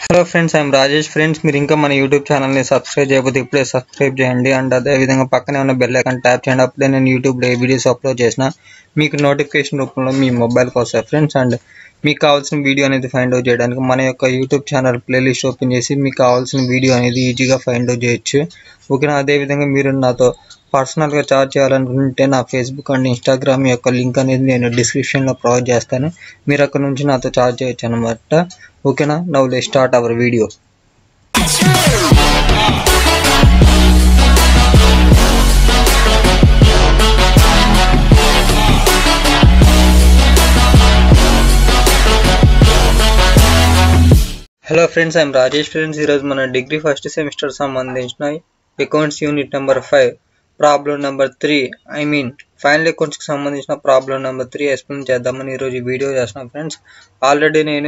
hello friends I'm Rajesh friends మీరు ఇంకా మన యూట్యూబ్ ఛానల్ని సబ్స్క్రైబ్ చేయకపోతే ఇప్పుడే సబ్స్క్రైబ్ చేయండి అండ్ అదే విధంగా పక్కనే ఉన్న బెల్ ఐకాన్ ట్యాప్ చేయండి అప్పుడే నేను యూట్యూబ్లో ఏ వీడియోస్ అప్లోడ్ చేసినా మీకు నోటిఫికేషన్ రూపంలో మీ మొబైల్కి వస్తాయి ఫ్రెండ్స్ అండ్ మీకు కావాల్సిన వీడియో అనేది ఫైండ్ అవుట్ చేయడానికి మన యొక్క యూట్యూబ్ ఛానల్ ప్లేలిస్ట్ ఓపెన్ చేసి మీకు కావాల్సిన వీడియో అనేది ఈజీగా ఫైండ్ అవుట్ చేయొచ్చు ఓకేనా అదేవిధంగా మీరు నాతో పర్సనల్గా చార్జ్ చేయాలనుకుంటే నా ఫేస్బుక్ అండ్ ఇన్స్టాగ్రామ్ యొక్క లింక్ అనేది నేను డిస్క్రిప్షన్లో ప్రొవైడ్ చేస్తాను మీరు అక్కడ నుంచి నాతో చార్జ్ చేయొచ్చు అనమాట ఓకేనా now let start our video hello friends I'm Rajesh friends ఈరోజు మన డిగ్రీ ఫస్ట్ సెమిస్టర్ సంబంధించిన accounts unit number five problem number three I mean final అకౌంట్స్కి సంబంధించిన ప్రాబ్లం నెంబర్ త్రీ ఎక్స్ప్లెయిన్ చేద్దామని ఈరోజు ఈ వీడియో చేస్తున్నాను ఫ్రెండ్స్ ఆల్రెడీ నేను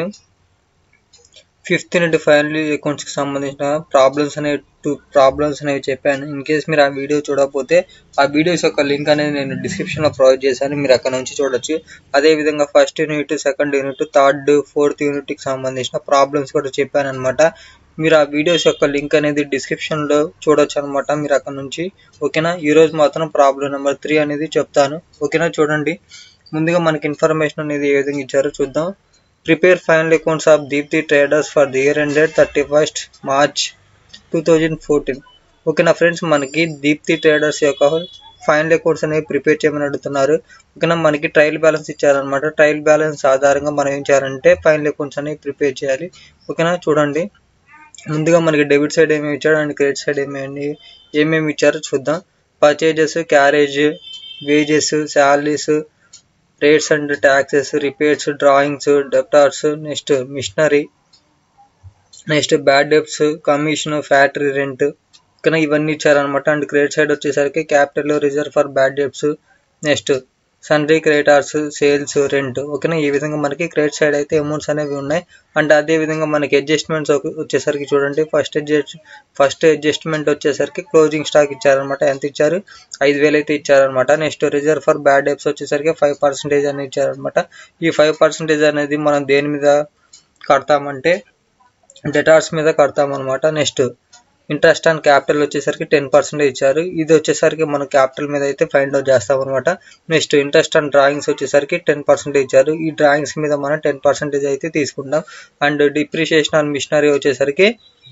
ఫిఫ్త్ నుండి ఫైనల్ అకౌంట్స్కి సంబంధించిన ప్రాబ్లమ్స్ అనేవి టూ ప్రాబ్లమ్స్ అనేవి చెప్పాను ఇన్ కేస్ మీరు ఆ వీడియో చూడకపోతే ఆ వీడియోస్ యొక్క లింక్ అనేది నేను డిస్క్రిప్షన్లో ప్రొవైడ్ చేశాను మీరు అక్కడ నుంచి చూడొచ్చు అదేవిధంగా first unit second unit third fourth యూనిట్కి సంబంధించిన ప్రాబ్లమ్స్ కూడా చెప్పాను అనమాట మీరు ఆ వీడియోస్ యొక్క లింక్ అనేది డిస్క్రిప్షన్లో చూడొచ్చు అనమాట మీరు అక్కడ నుంచి ఓకేనా ఈరోజు మాత్రం ప్రాబ్లం నెంబర్ త్రీ అనేది చెప్తాను ఓకేనా చూడండి ముందుగా మనకి ఇన్ఫర్మేషన్ అనేది ఏ విధంగా ఇచ్చారో చూద్దాం prepare final accounts of Deepti traders for the year ended thirty first March two thousand fourteen ఓకేనా ఫ్రెండ్స్ మనకి దీప్తి ట్రేడర్స్ యొక్క ఫైనల్ అకౌంట్స్ అనేవి ప్రిపేర్ చేయమని అడుగుతున్నారు ఓకేనా మనకి ట్రయల్ బ్యాలెన్స్ ఇచ్చారనమాట ట్రయల్ బ్యాలెన్స్ ఆధారంగా మనం ఏం చేయాలంటే ఫైనల్ అకౌంట్స్ అనేవి ప్రిపేర్ చేయాలి ఓకేనా చూడండి ముందుగా మనకి డెబిట్ సైడ్ ఏమేమి ఇచ్చాడు అండ్ క్రెడిట్ సైడ్ ఏమేమి ఏమేమి ఇచ్చారో చూద్దాం purchases carriage wages salaries rates and taxes repairs drawings debtors next machinery next bad debts commission factory rent ఇక్కడ ఇవన్నీ ఇచ్చారనమాట అండ్ క్రెడిట్ సైడ్ వచ్చేసరికి capital reserve for bad debts next sundry creditors sales rent ఓకేనా ఈ విధంగా మనకి credit side అయితే amounts అనేవి ఉన్నాయి అండ్ అదే విధంగా మనకి అడ్జస్ట్మెంట్స్ వచ్చేసరికి చూడండి ఫస్ట్ అడ్జస్ట్ ఫస్ట్ అడ్జస్ట్మెంట్ వచ్చేసరికి క్లోజింగ్ స్టాక్ ఇచ్చారనమాట ఎంత ఇచ్చారు ఐదు వేలు అయితే ఇచ్చారనమాట next reserve for bad debts వచ్చేసరికి ఫైవ్ పర్సెంటేజ్ అనేది ఇచ్చారనమాట ఈ ఫైవ్ పర్సెంటేజ్ అనేది మనం దేని మీద కడతామంటే డెటార్స్ మీద కడతామన్నమాట నెక్స్ట్ ఇంట్రెస్ట్ అండ్ క్యాపిటల్ వచ్చేసరికి టెన్ పర్సెంటేజ్ ఇచ్చారు ఇది వచ్చేసరికి మనం క్యాపిటల్ మీద అయితే ఫైండ్ అవుట్ చేస్తాం అనమాట నెక్స్ట్ ఇంట్రెస్ట్ అండ్ డ్రాయింగ్స్ వచ్చేసరికి టెన్ పర్సెంటేజ్ ఇచ్చారు ఈ డ్రాయింగ్స్ మీద మనం టెన్ పర్సెంటేజ్ అయితే తీసుకుంటాం అండ్ డిప్రిషియేషన్ అండ్ మిషనరీ వచ్చేసరికి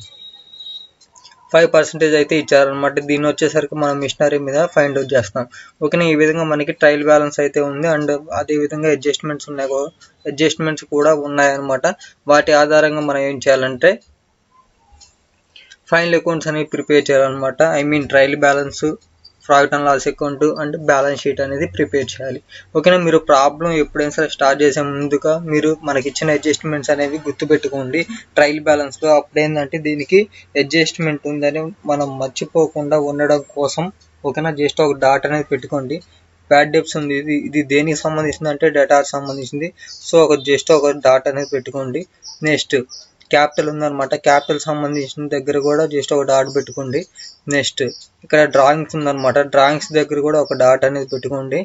ఫైవ్ పర్సెంటేజ్ అయితే ఇచ్చారనమాట దీన్ని వచ్చేసరికి మనం మిషనరీ మీద ఫైండ్ అవుట్ చేస్తాం ఓకేనా ఈ విధంగా మనకి ట్రయల్ బ్యాలెన్స్ అయితే ఉంది అండ్ అదే విధంగా అడ్జస్ట్మెంట్స్ ఉన్నాయి అడ్జస్ట్మెంట్స్ కూడా ఉన్నాయన్నమాట వాటి ఆధారంగా మనం ఏం చేయాలంటే ఫైనల్ అకౌంట్స్ అనేవి ప్రిపేర్ చేయాలన్నమాట I mean trial balance profit and loss account and balance sheet అనేది ప్రిపేర్ చేయాలి ఓకేనా మీరు ప్రాబ్లం ఎప్పుడైనా సరే స్టార్ట్ చేసే ముందుగా మీరు మనకి ఇచ్చిన అడ్జస్ట్మెంట్స్ అనేవి గుర్తుపెట్టుకోండి ట్రయల్ బ్యాలెన్స్లో అప్పుడేంటంటే దీనికి అడ్జస్ట్మెంట్ ఉందని మనం మర్చిపోకుండా ఉండడం కోసం ఓకేనా జస్ట్ ఒక డాట్ అనేది పెట్టుకోండి బ్యాడ్ డెప్స్ ఉంది ఇది ఇది దేనికి సంబంధించింది అంటే డేటాకి సంబంధించింది సో ఒక జస్ట్ ఒక డాట్ అనేది పెట్టుకోండి నెక్స్ట్ క్యాపిటల్ ఉందన్నమాట క్యాపిటల్ సంబంధించిన దగ్గర కూడా జస్ట్ ఒక డాట్ పెట్టుకోండి నెక్స్ట్ ఇక్కడ డ్రాయింగ్స్ ఉందన్నమాట డ్రాయింగ్స్ దగ్గర కూడా ఒక డాట్ అనేది పెట్టుకోండి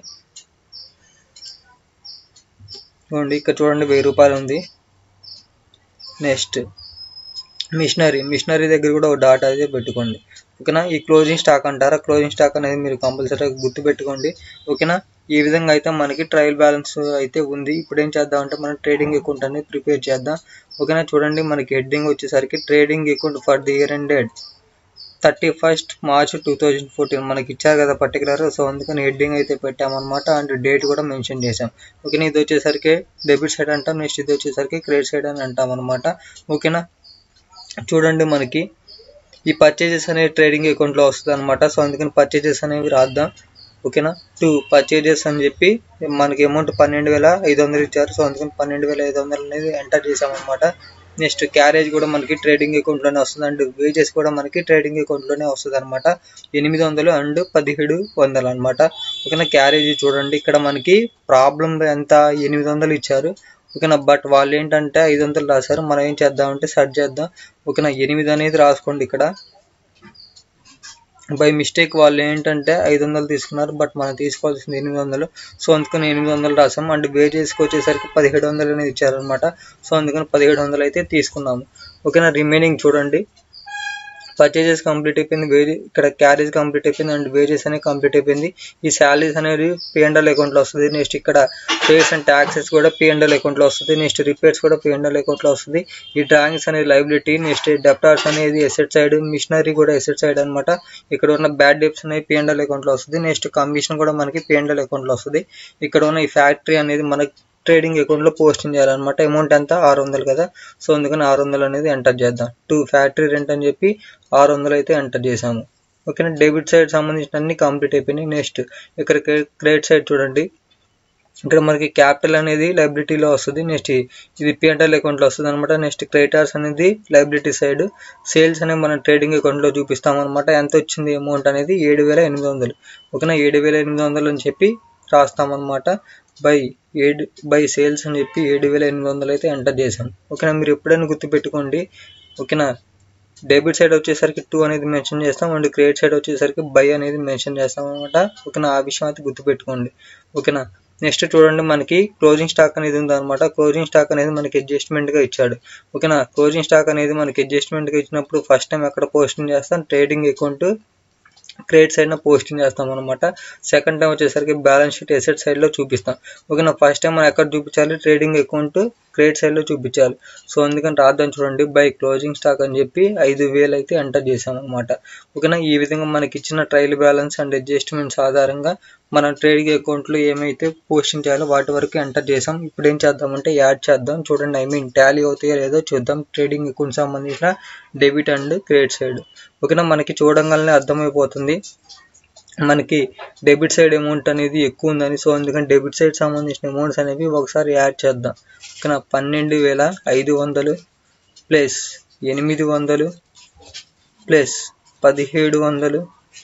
చూడండి ఇక్కడ చూడండి వెయ్యి రూపాయలు ఉంది నెక్స్ట్ మిషనరీ మిషనరీ దగ్గర కూడా ఒక డాట్ అయితే పెట్టుకోండి ఓకేనా ఈ క్లోజింగ్ స్టాక్ అంటారా క్లోజింగ్ స్టాక్ అనేది మీరు కంపల్సరీగా గుర్తు పెట్టుకోండి ఓకేనా ఈ విధంగా అయితే మనకి ట్రయల్ బ్యాలెన్స్ అయితే ఉంది ఇప్పుడు ఏం చేద్దాం అంటే మనం ట్రేడింగ్ అకౌంట్ అనేది ప్రిపేర్ చేద్దాం ఓకేనా చూడండి మనకి హెడ్డింగ్ వచ్చేసరికి trading account for the year ended thirty first March two thousand fourteen మనకి ఇచ్చారు కదా పర్టికులర్ సో అందుకని హెడ్డింగ్ అయితే పెట్టామన్నమాట అండ్ డేట్ కూడా మెన్షన్ చేసాం ఓకేనా ఇది వచ్చేసరికి డెబిట్ సైడ్ అంటాం నెక్స్ట్ ఇది వచ్చేసరికి క్రెడిట్ సైడ్ అని అంటాం అనమాట ఓకేనా చూడండి మనకి ఈ పర్చేజెస్ అనేవి ట్రేడింగ్ అకౌంట్లో వస్తుంది అనమాట సో అందుకని పర్చేజెస్ అనేవి రాద్దాం ఓకేనా టూ పర్చేజెస్ అని చెప్పి మనకి అమౌంట్ పన్నెండు వేల ఐదు వందలు ఇచ్చారు సో అందుకని పన్నెండు వేల ఐదు వందలు అనేది ఎంటర్ చేసామన్నమాట నెక్స్ట్ క్యారేజ్ కూడా మనకి ట్రేడింగ్ అకౌంట్లోనే వస్తుంది అండ్ వేజెస్ కూడా మనకి ట్రేడింగ్ అకౌంట్లోనే వస్తుంది అనమాట ఎనిమిది వందలు అండ్ పదిహేడు వందలు అనమాట ఓకేనా క్యారేజ్ చూడండి ఇక్కడ మనకి ప్రాబ్లం ఎంత ఎనిమిది వందలు ఇచ్చారు ఓకేనా బట్ వాళ్ళు ఏంటంటే ఐదు వందలు రాశారు మనం ఏం చేద్దామంటే సెర్చ్ చేద్దాం ఓకేనా ఎనిమిది అనేది రాసుకోండి ఇక్కడ బై మిస్టేక్ వాళ్ళు ఏంటంటే ఐదు వందలు తీసుకున్నారు బట్ మనం తీసుకోవాల్సింది ఎనిమిది వందలు సో అందుకని ఎనిమిది వందలు రాసాం అండ్ వేజెస్కి వచ్చేసరికి పదిహేడు వందలు అనేది ఇచ్చారనమాట సో అందుకని పదిహేడు వందలు అయితే తీసుకున్నాము ఓకేనా రిమైనింగ్ చూడండి పర్చేజెస్ కంప్లీట్ అయిపోయింది వేజ్ ఇక్కడ క్యారేజ్ కంప్లీట్ అయిపోయింది అండ్ వేజెస్ అనేది కంప్లీట్ అయిపోయింది ఈ శాలరీస్ అనేది పిఎండల్ అకౌంట్లో వస్తుంది నెక్స్ట్ ఇక్కడ పేస్ అండ్ ట్యాక్సెస్ కూడా పిఎండల్ అకౌంట్లో వస్తుంది నెక్స్ట్ రిపేర్స్ కూడా పిఎండల్ అకౌంట్లో వస్తుంది ఈ డ్రాయింగ్స్ అనేది లైబిలిటీ నెక్స్ట్ డెప్టార్స్ అనేది ఎసెట్ సైడ్ మిషనరీ కూడా ఎసెట్ సైడ్ అనమాట ఇక్కడ ఉన్న బ్యాడ్ డెప్స్ అనేది పిఎండల్ అకౌంట్లో వస్తుంది నెక్స్ట్ కమిషన్ కూడా మనకి పిఎండల్ అకౌంట్లో వస్తుంది ఇక్కడ ఉన్న ఈ ఫ్యాక్టరీ అనేది మనకి ట్రేడింగ్ అకౌంట్లో పోస్టింగ్ చేయాలన్నమాట అమౌంట్ ఎంత ఆరు వందలు కదా సో అందుకని ఆరు వందలు అనేది ఎంటర్ చేద్దాం టూ ఫ్యాక్టరీ రెంట్ అని చెప్పి ఆరు వందలు అయితే ఎంటర్ చేసాము ఓకేనా డెబిట్ సైడ్ సంబంధించిన అన్ని కంప్లీట్ అయిపోయినాయి నెక్స్ట్ ఇక్కడ క్రెడిట్ సైడ్ చూడండి ఇక్కడ మనకి క్యాపిటల్ అనేది లైబిలిటీలో వస్తుంది నెక్స్ట్ ఇది పిఎంటల్ అకౌంట్లో వస్తుంది అనమాట నెక్స్ట్ క్రెడిటార్స్ అనేది లైబిలిటీ సైడ్ సేల్స్ అనేది మనం ట్రేడింగ్ అకౌంట్లో చూపిస్తాం అనమాట ఎంత వచ్చింది అమౌంట్ అనేది ఏడు వేల ఎనిమిది వందలు ఓకేనా ఏడు వేల ఎనిమిది వందలు అని చెప్పి రాస్తామన్నమాట బై ఏడు బై సేల్స్ అని చెప్పి ఏడు వేల ఎనిమిది వందలు అయితే ఎంటర్ చేసాం ఓకేనా మీరు ఎప్పుడైనా గుర్తుపెట్టుకోండి ఓకేనా డెబిట్ సైడ్ వచ్చేసరికి టూ అనేది మెన్షన్ చేస్తాం అండ్ క్రెడిట్ సైడ్ వచ్చేసరికి బై అనేది మెన్షన్ చేస్తాం అనమాట ఓకేనా ఆ విషయం అయితే గుర్తుపెట్టుకోండి ఓకేనా నెక్స్ట్ చూడండి మనకి క్లోజింగ్ స్టాక్ అనేది ఉందన్నమాట క్లోజింగ్ స్టాక్ అనేది మనకి అడ్జస్ట్మెంట్గా ఇచ్చాడు ఓకేనా క్లోజింగ్ స్టాక్ అనేది మనకి అడ్జస్ట్మెంట్గా ఇచ్చినప్పుడు ఫస్ట్ టైం ఎక్కడ పోస్టింగ్ చేస్తాం ట్రేడింగ్ అకౌంట్ క్రెడిట్ సైడ్న పోస్టింగ్ చేస్తాం అనమాట సెకండ్ టైం వచ్చేసరికి బ్యాలెన్స్ షీట్ ఎసెట్ సైడ్లో చూపిస్తాం ఓకేనా ఫస్ట్ టైం మనం ఎక్కడ చూపించాలి ట్రేడింగ్ అకౌంట్ క్రెడిట్ సైడ్లో చూపించాలి సో అందుకని రాద్దాం చూడండి బై క్లోజింగ్ స్టాక్ అని చెప్పి ఐదు వేలు అయితే ఎంటర్ చేసాం అనమాట ఓకేనా ఈ విధంగా మనకి ఇచ్చిన ట్రయల్ బ్యాలెన్స్ అండ్ అడ్జస్ట్మెంట్స్ ఆధారంగా మన ట్రేడింగ్ అకౌంట్లో ఏమైతే పోస్టింగ్ చేయాలో వాటి వరకు ఎంటర్ చేసాం ఇప్పుడు ఏం చేద్దామంటే యాడ్ చేద్దాం చూడండి ఐ మీన్ టాలీ అవుతాయో లేదో చూద్దాం ట్రేడింగ్ అకౌంట్ సంబంధించిన డెబిట్ అండ్ క్రెడిట్ సైడ్ ఓకేనా మనకి చూడంగానే అర్థమైపోతుంది మనకి డెబిట్ సైడ్ అమౌంట్ అనేది ఎక్కువ ఉందని సో అందుకని డెబిట్ సైడ్ సంబంధించిన అమౌంట్స్ అనేవి ఒకసారి యాడ్ చేద్దాం ఓకేనా పన్నెండు వేల ఐదు వందలు ప్లస్ ఎనిమిది వందలు ప్లస్ పదిహేడు వందలు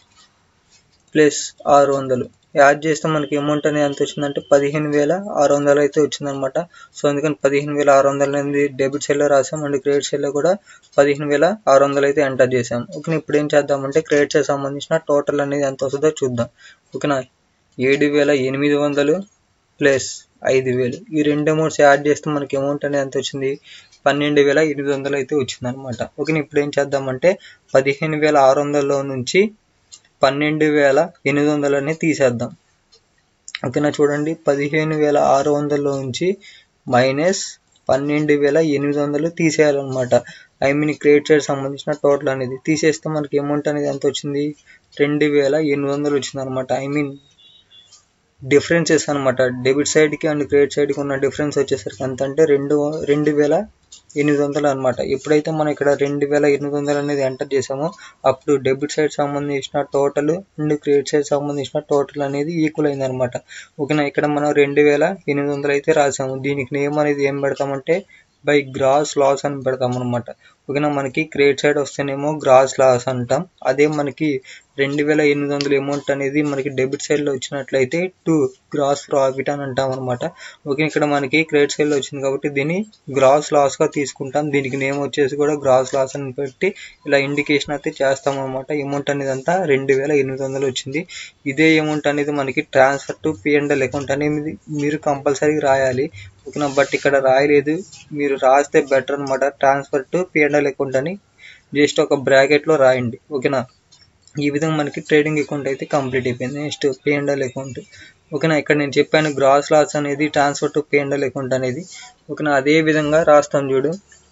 ప్లస్ ఆరు వందలు యాడ్ చేస్తే మనకి అమౌంట్ అనేది ఎంత వచ్చిందంటే పదిహేను వేల ఆరు వందలు అయితే వచ్చిందనమాట సో అందుకని పదిహేను వేల ఆరు వందలు అనేది డెబిట్ సైడ్లో రాసాం అండ్ క్రెడిట్ సైడ్లో కూడా పదిహేను వేల ఆరు వందలు అయితే ఎంటర్ చేసాం ఓకే ఇప్పుడు ఏం చేద్దామంటే క్రెడిట్ సైడ్ సంబంధించిన టోటల్ అనేది ఎంత వస్తుందో చూద్దాం ఓకేనా ఏడు వేల ఎనిమిది వందలు ప్లస్ ఐదు వేలు ఈ రెండు అమౌంట్స్ యాడ్ చేస్తే మనకి అమౌంట్ అనేది ఎంత వచ్చింది పన్నెండు వేల ఎనిమిది వందలు అయితే వచ్చింది అనమాట ఓకే ఇప్పుడు ఏం చేద్దామంటే పదిహేను వేల ఆరు వందల నుంచి పన్నెండు వేల ఎనిమిది వందలని తీసేద్దాం ఓకేనా చూడండి పదిహేను వేల ఆరు వందల నుంచి మైనస్ పన్నెండు వేల ఎనిమిది వందలు తీసేయాలన్నమాట ఐ మీన్ క్రెడిట్ సైడ్ సంబంధించిన టోటల్ అనేది తీసేస్తే మనకి అమౌంట్ అనేది ఎంత వచ్చింది రెండు వేల ఎనిమిది వందలు వచ్చింది అనమాట ఐ మీన్ డిఫరెన్సెస్ అనమాట డెబిట్ సైడ్కి అండ్ క్రెడిట్ సైడ్కి ఉన్న డిఫరెన్స్ వచ్చేసరికి ఎంత అంటే రెండు రెండు వేల ఎనిమిది వందలు అనమాట ఎప్పుడైతే మనం ఇక్కడ రెండు వేల ఎనిమిది వందలు అనేది ఎంటర్ చేసామో అప్పుడు డెబిట్ సైడ్ సంబంధించిన టోటల్ అండ్ క్రెడిట్ సైడ్ సంబంధించిన టోటల్ అనేది ఈక్వల్ అయింది అనమాట ఓకేనా ఇక్కడ మనం రెండు వేల ఎనిమిది వందలు అయితే రాసాము దీనికి నేమ్ అనేది ఏం పెడతామంటే బై గ్రాస్ లాస్ అని పెడతాం అనమాట ఓకేనా మనకి క్రెడిట్ సైడ్ వస్తేనేమో గ్రాస్ లాస్ అంటాం అదే మనకి రెండు వేల ఎనిమిది వందల అమౌంట్ అనేది మనకి డెబిట్ సైడ్లో వచ్చినట్లయితే టూ గ్రాస్ ప్రాఫిట్ అని అంటాం అనమాట ఓకే ఇక్కడ మనకి క్రెడిట్ సైడ్లో వచ్చింది కాబట్టి దీన్ని గ్రాస్ లాస్గా తీసుకుంటాం దీనికి నేమ్ వచ్చేసి కూడా గ్రాస్ లాస్ అని పెట్టి ఇలా ఇండికేషన్ అయితే చేస్తాం అనమాట అమౌంట్ అనేది అంతా రెండు వేల ఎనిమిది వందలు వచ్చింది ఇదే అమౌంట్ అనేది మనకి ట్రాన్స్ఫర్ టు పిఎండల్ అకౌంట్ అనేది మీరు కంపల్సరీ రాయాలి ఓకేనా బట్ ఇక్కడ రాయలేదు మీరు రాస్తే బెటర్ అనమాట ట్రాన్స్ఫర్ టు పిఎండల్ అకౌంట్ అని జస్ట్ ఒక బ్రాకెట్లో రాయండి ఓకేనా ఈ విధంగా మనకి ట్రేడింగ్ అకౌంట్ అయితే కంప్లీట్ అయిపోయింది నెక్స్ట్ పిఎండల్ అకౌంట్ ఓకేనా ఇక్కడ నేను చెప్పాను గ్రాస్ లాస్ అనేది ట్రాన్స్ఫర్ టు పిఎండల్ అకౌంట్ అనేది ఓకేనా అదే విధంగా రాస్తాం చూడు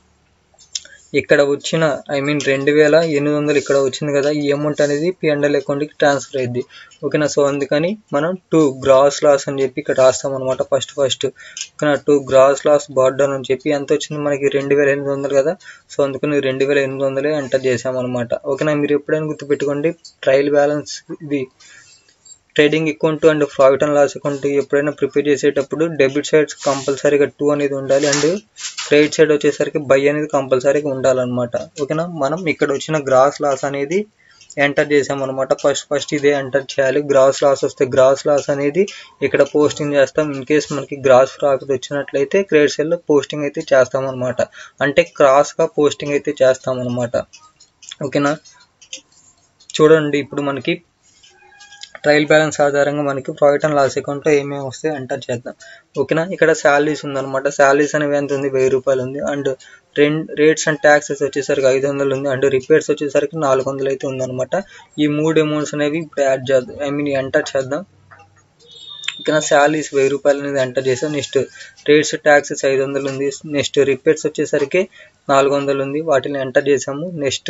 ఇక్కడ వచ్చిన ఐ మీన్ రెండు వేల ఎనిమిది వందలు ఇక్కడ వచ్చింది కదా ఈ అమౌంట్ అనేది పిఎండల్ అకౌంట్కి ట్రాన్స్ఫర్ అయింది ఓకేనా సో అందుకని మనం టూ గ్రాస్ లాస్ అని చెప్పి ఇక్కడ రాస్తాం అనమాట ఫస్ట్ ఫస్ట్ ఓకేనా టూ గ్రాస్ లాస్ బార్డర్ అని చెప్పి ఎంత వచ్చింది మనకి రెండు వేల ఎనిమిది వందలు కదా సో అందుకని రెండు వేల ఎనిమిది వందలే ఎంటర్ చేసామన్నమాట ఓకేనా మీరు ఎప్పుడైనా గుర్తుపెట్టుకోండి ట్రయల్ బ్యాలెన్స్ ఇది trading account and profit and loss account ఎప్పుడైనా ప్రిపేర్ చేసేటప్పుడు డెబిట్ సైడ్ కంపల్సరీగా టూ అనేది ఉండాలి అండ్ క్రెడిట్ సైడ్ వచ్చేసరికి బై అనేది కంపల్సరీగా ఉండాలన్నమాట ఓకేనా మనం ఇక్కడ వచ్చిన గ్రాస్ లాస్ అనేది ఎంటర్ చేసామన్నమాట ఫస్ట్ ఫస్ట్ ఇదే ఎంటర్ చేయాలి గ్రాస్ లాస్ వస్తే గ్రాస్ లాస్ అనేది ఇక్కడ పోస్టింగ్ చేస్తాం ఇన్ కేస్ మనకి గ్రాస్ ప్రాఫిట్ వచ్చినట్లయితే క్రెడిట్ సైడ్లో పోస్టింగ్ అయితే చేస్తామన్నమాట అంటే క్రాస్గా పోస్టింగ్ అయితే చేస్తామన్నమాట ఓకేనా చూడండి ఇప్పుడు మనకి ట్రయల్ బ్యాలెన్స్ ఆధారంగా మనకి ప్రాఫిట్ అండ్ లాస్ అకౌంట్లో ఏమేమి వస్తాయి ఎంటర్ చేద్దాం ఓకేనా ఇక్కడ శాలరీస్ ఉందన్నమాట శాలరీస్ అనేవి ఎంత ఉంది వెయ్యి రూపాయలు ఉంది and rent rates and taxes వచ్చేసరికి ఐదు వందలు ఉంది అండ్ రిపేర్స్ వచ్చేసరికి నాలుగు వందలు అయితే ఉందన్నమాట ఈ మూడు అమౌంట్స్ అనేవి ఇప్పుడు యాడ్ చేద్దాం ఐ మీన్ ఎంటర్ చేద్దాం ఇక్కడ శాలరీస్ వెయ్యి రూపాయలు అనేది ఎంటర్ చేసాం నెక్స్ట్ రేట్స్ ట్యాక్సెస్ ఐదు వందలు ఉంది నెక్స్ట్ రిపేర్స్ వచ్చేసరికి నాలుగు వందలు ఉంది వాటిని ఎంటర్ చేసాము నెక్స్ట్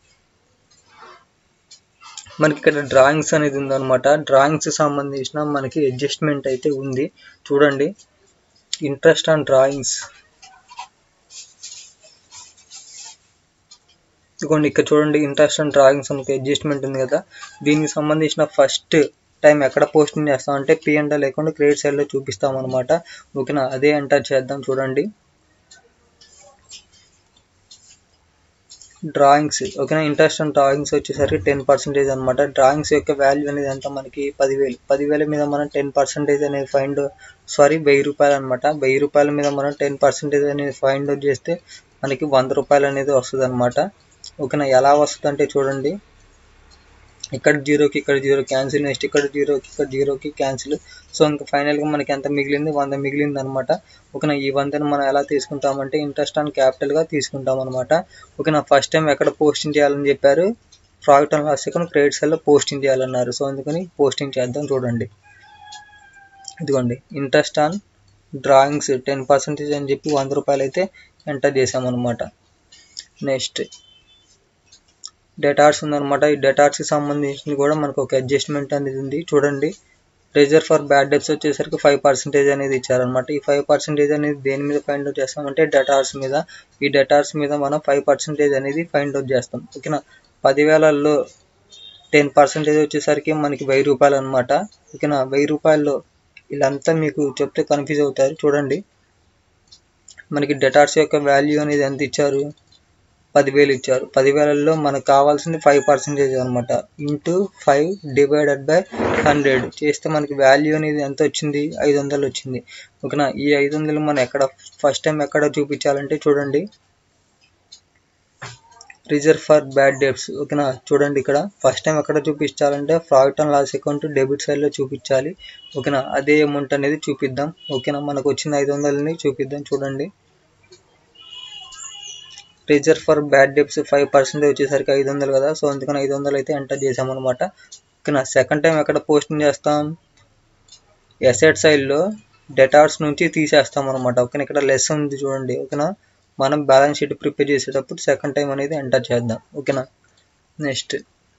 మనకి ఇక్కడ డ్రాయింగ్స్ అనేది ఉందన్నమాట డ్రాయింగ్స్ సంబంధించిన మనకి అడ్జస్ట్మెంట్ అయితే ఉంది చూడండి ఇంట్రెస్ట్ ఆన్ డ్రాయింగ్స్ ఇదిగోండి ఇక్కడ చూడండి ఇంట్రెస్ట్ అండ్ డ్రాయింగ్స్ మనకి అడ్జస్ట్మెంట్ ఉంది కదా దీనికి సంబంధించిన ఫస్ట్ టైం ఎక్కడ పోస్టింగ్ చేస్తాం అంటే పి అండ్ లేకుండా క్రెడిట్ సైడ్లో చూపిస్తాం అనమాట ఓకేనా అదే ఎంటర్ చేద్దాం చూడండి డ్రాయింగ్స్ ఓకేనా ఇంట్రెస్ట్ అండ్ డ్రాయింగ్స్ వచ్చేసరికి టెన్ పర్సెంటేజ్ అనమాట డ్రాయింగ్స్ యొక్క వాల్యూ అనేది ఎంత మనకి పదివేలు పదివేల మీద మనం టెన్ పర్సెంటేజ్ అనేది ఫైండ్ సారీ వెయ్యి రూపాయలు అనమాట వెయ్యి రూపాయల మీద మనం టెన్ పర్సెంటేజ్ అనేది ఫైండ్ అవుట్ చేస్తే మనకి వంద రూపాయలు అనేది వస్తుంది అనమాట ఓకేనా ఎలా వస్తుంది అంటే చూడండి ఇక్కడ జీరోకి ఇక్కడ జీరో క్యాన్సిల్ నెక్స్ట్ ఇక్కడ జీరోకి ఇక్కడ జీరోకి క్యాన్సిల్ సో ఇంకా ఫైనల్గా మనకి ఎంత మిగిలింది వంద మిగిలింది అనమాట ఓకేనా ఈ వందను మనం ఎలా తీసుకుంటామంటే ఇంట్రెస్ట్ ఆన్ క్యాపిటల్గా తీసుకుంటాం అనమాట ఓకేనా ఫస్ట్ టైం ఎక్కడ పోస్టింగ్ చేయాలని చెప్పారు profit and loss account credit సెల్లో పోస్టింగ్ చేయాలన్నారు సో అందుకని పోస్టింగ్ చేద్దాం చూడండి ఇదిగోండి interest on drawings ten percentage అని చెప్పి వంద రూపాయలు అయితే ఎంటర్ చేసామన్నమాట నెక్స్ట్ డేటార్స్ ఉందన్నమాట ఈ డేటార్స్కి సంబంధించి కూడా మనకు ఒక అడ్జస్ట్మెంట్ అనేది ఉంది చూడండి రిజర్వ్ ఫర్ బ్యాడ్ డెప్స్ వచ్చేసరికి ఫైవ్ పర్సెంటేజ్ అనేది ఇచ్చారనమాట ఈ ఫైవ్ పర్సెంటేజ్ అనేది దేని మీద ఫైండ్ అవుట్ చేస్తామంటే డేటార్స్ మీద ఈ డేటార్స్ మీద మనం ఫైవ్ పర్సెంటేజ్ అనేది ఫైండ్ అవుట్ చేస్తాం ఓకేనా పదివేలలో టెన్ పర్సెంటేజ్ వచ్చేసరికి మనకి వెయ్యి రూపాయలు అనమాట ఓకేనా వెయ్యి రూపాయల్లో వీళ్ళంతా మీకు చెప్తే కన్ఫ్యూజ్ అవుతారు చూడండి మనకి డెటార్స్ యొక్క వాల్యూ అనేది ఎంత ఇచ్చారు పదివేలు ఇచ్చారు పదివేలలో మనకు కావాల్సింది ఫైవ్ పర్సెంటేజ్ అనమాట into five divided by hundred చేస్తే మనకి వాల్యూ అనేది ఎంత వచ్చింది ఐదు వందలు వచ్చింది ఓకేనా ఈ ఐదు వందలు మనం ఎక్కడ ఫస్ట్ టైం ఎక్కడ చూపించాలంటే చూడండి రిజర్వ్ ఫర్ బ్యాడ్ డెబ్ట్స్ ఓకేనా చూడండి ఇక్కడ ఫస్ట్ టైం ఎక్కడ చూపించాలంటే profit and loss account debit సైడ్లో చూపించాలి ఓకేనా అదే అమౌంట్ అనేది చూపిద్దాం ఓకేనా మనకు వచ్చిన ఐదు వందలని చూపిద్దాం చూడండి reserve for bad debts five percentage వచ్చేసరికి ఐదు వందలు కదా సో అందుకని ఐదు వందలు అయితే ఎంటర్ చేసామన్నమాట ఓకేనా సెకండ్ టైం ఎక్కడ పోస్టింగ్ చేస్తాం ఎసెట్ సైడ్లో డెటార్స్ నుంచి తీసేస్తాం అనమాట ఓకేనా ఇక్కడ లెస్ ఉంది చూడండి ఓకేనా మనం బ్యాలెన్స్ షీట్ ప్రిపేర్ చేసేటప్పుడు సెకండ్ టైం అనేది ఎంటర్ చేద్దాం ఓకేనా నెక్స్ట్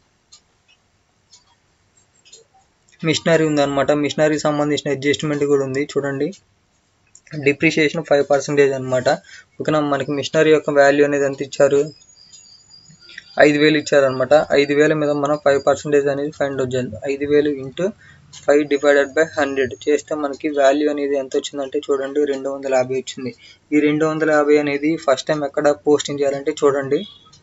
మిషనరీ ఉందన్నమాట మిషనరీ సంబంధించిన అడ్జస్ట్మెంట్ కూడా ఉంది చూడండి డిప్రిషియేషన్ ఫైవ్ పర్సెంటేజ్ అనమాట ఓకేనా మనకి మిషనరీ యొక్క వాల్యూ అనేది ఎంత ఇచ్చారు ఐదు వేలు ఇచ్చారనమాట ఐదు వేల మీద మనం ఫైవ్ పర్సెంటేజ్ అనేది ఫైండ్ అవుట్ చేద్దాం ఐదు వేలు into five divided by hundred చేస్తే మనకి వాల్యూ అనేది ఎంత వచ్చిందంటే చూడండి రెండు వందల యాభై వచ్చింది ఈ రెండు వందల యాభై అనేది ఫస్ట్ టైం ఎక్కడ పోస్టింగ్ చేయాలంటే చూడండి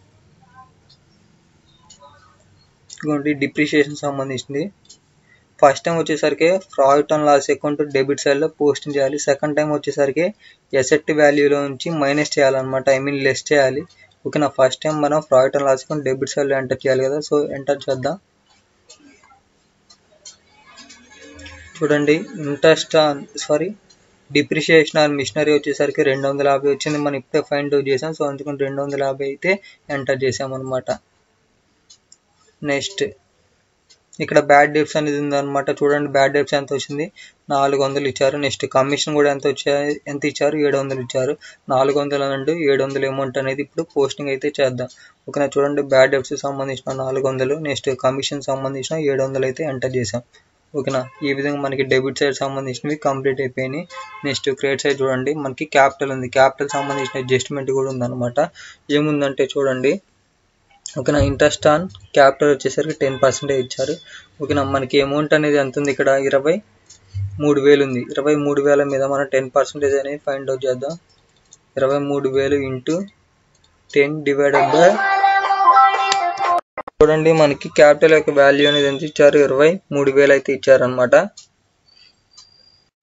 ఇదిగోండి డిప్రిషియేషన్ సంబంధించింది ఫస్ట్ టైం వచ్చేసరికి profit and loss account debit సైడ్లో పోస్టింగ్ చేయాలి సెకండ్ టైం వచ్చేసరికి ఎసెట్ వాల్యూలో నుంచి మైనస్ చేయాలన్నమాట ఐ మీన్ లెస్ చేయాలి ఓకేనా ఫస్ట్ టైం మనం profit and loss account debit సైడ్లో ఎంటర్ చేయాలి కదా సో ఎంటర్ చేద్దాం చూడండి interest on sorry depreciation on machinery వచ్చేసరికి రెండు వందల యాభై వచ్చింది మనం ఇప్పుడే ఫైండ్ అవుట్ చేసాం సో అందుకని రెండు వందల యాభై అయితే ఎంటర్ చేసాం అనమాట నెక్స్ట్ ఇక్కడ బ్యాడ్ డెప్స్ అనేది ఉందన్నమాట చూడండి బ్యాడ్ డెప్స్ ఎంత వచ్చింది నాలుగు వందలు ఇచ్చారు నెక్స్ట్ కమిషన్ కూడా ఎంత వచ్చా ఎంత ఇచ్చారు ఏడు వందలు ఇచ్చారు నాలుగు వందలు అంటే ఏడు వందల అమౌంట్ అనేది ఇప్పుడు పోస్టింగ్ అయితే చేద్దాం ఓకేనా చూడండి బ్యాడ్ డెప్స్ సంబంధించిన నాలుగు వందలు నెక్స్ట్ కమిషన్ సంబంధించిన ఏడు వందలు అయితే ఎంటర్ చేసాం ఓకేనా ఈ విధంగా మనకి డెబిట్ సైడ్ సంబంధించినవి కంప్లీట్ అయిపోయినాయి నెక్స్ట్ క్రెడిట్ సైడ్ చూడండి మనకి క్యాపిటల్ ఉంది క్యాపిటల్ సంబంధించిన అడ్జస్ట్మెంట్ కూడా ఉందన్నమాట ఏముందంటే చూడండి ఓకేనా ఇంట్రెస్ట్ ఆన్ క్యాపిటల్ వచ్చేసరికి టెన్ పర్సెంటేజ్ ఇచ్చారు ఓకేనా మనకి అమౌంట్ అనేది ఎంత ఉంది ఇక్కడ ఇరవై మూడు వేలు ఉంది ఇరవై మూడు వేల మీద మనం టెన్ పర్సెంటేజ్ అనేది ఫైండ్ అవుట్ చేద్దాం ఇరవై మూడు వేలు ఇంటూ టెన్ డివైడెడ్ బై చూడండి మనకి క్యాపిటల్ యొక్క వాల్యూ అనేది ఎంత ఇచ్చారు ఇరవై మూడు వేలు అయితే ఇచ్చారనమాట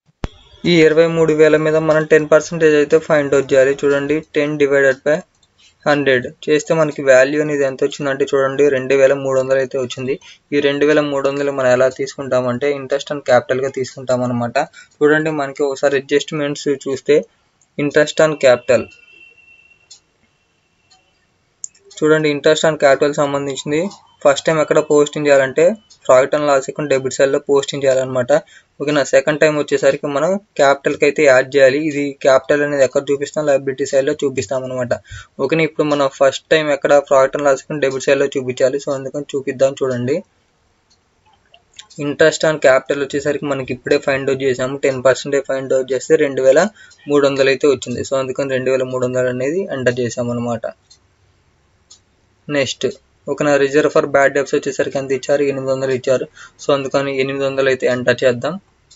ఈ ఇరవై మూడు వేల మీద మనం టెన్ పర్సెంటేజ్ అయితే ఫైండ్ అవుట్ చేయాలి చూడండి టెన్ డివైడెడ్ బై హండ్రెడ్ చేస్తే మనకి వాల్యూ అనేది ఎంత వచ్చిందంటే చూడండి రెండు వేల మూడు వందలు అయితే వచ్చింది ఈ రెండు వేల మూడు వందలు మనం ఎలా తీసుకుంటామంటే ఇంట్రెస్ట్ అండ్ క్యాపిటల్గా తీసుకుంటాం అనమాట చూడండి మనకి ఒకసారి అడ్జస్ట్మెంట్స్ చూస్తే ఇంట్రెస్ట్ అండ్ క్యాపిటల్ చూడండి ఇంట్రెస్ట్ అండ్ క్యాపిటల్ సంబంధించింది ఫస్ట్ టైం ఎక్కడ పోస్టింగ్ చేయాలంటే profit and loss account debit సైడ్లో పోస్టింగ్ చేయాలన్నమాట ఓకేనా సెకండ్ టైం వచ్చేసరికి మనం క్యాపిటల్కి అయితే యాడ్ చేయాలి ఇది క్యాపిటల్ అనేది ఎక్కడ చూపిస్తాం లైబిలిటీ సైడ్లో చూపిస్తాం అనమాట ఓకేనా ఇప్పుడు మనం ఫస్ట్ టైం ఎక్కడ profit and loss account debit సైడ్లో చూపించాలి సో అందుకని చూపిద్దాం చూడండి ఇంట్రెస్ట్ అండ్ క్యాపిటల్ వచ్చేసరికి మనకి ఇప్పుడే ఫైండ్ అవుట్ చేసాము టెన్ పర్సెంటేజ్ ఫైండ్ అవుట్ చేస్తే రెండు వేల మూడు వందలు అయితే వచ్చింది సో అందుకని రెండు వేల మూడు వందలు అనేది ఎంటర్ చేసాము అనమాట నెక్స్ట్ ఒక నా రిజర్వ్ ఫర్ బ్యాడ్ డెబ్స్ వచ్చేసరికి ఎంత ఇచ్చారు ఎనిమిది వందలు ఇచ్చారు సో అందుకని ఎనిమిది వందలు అయితే ఎంటర్ చేద్దాం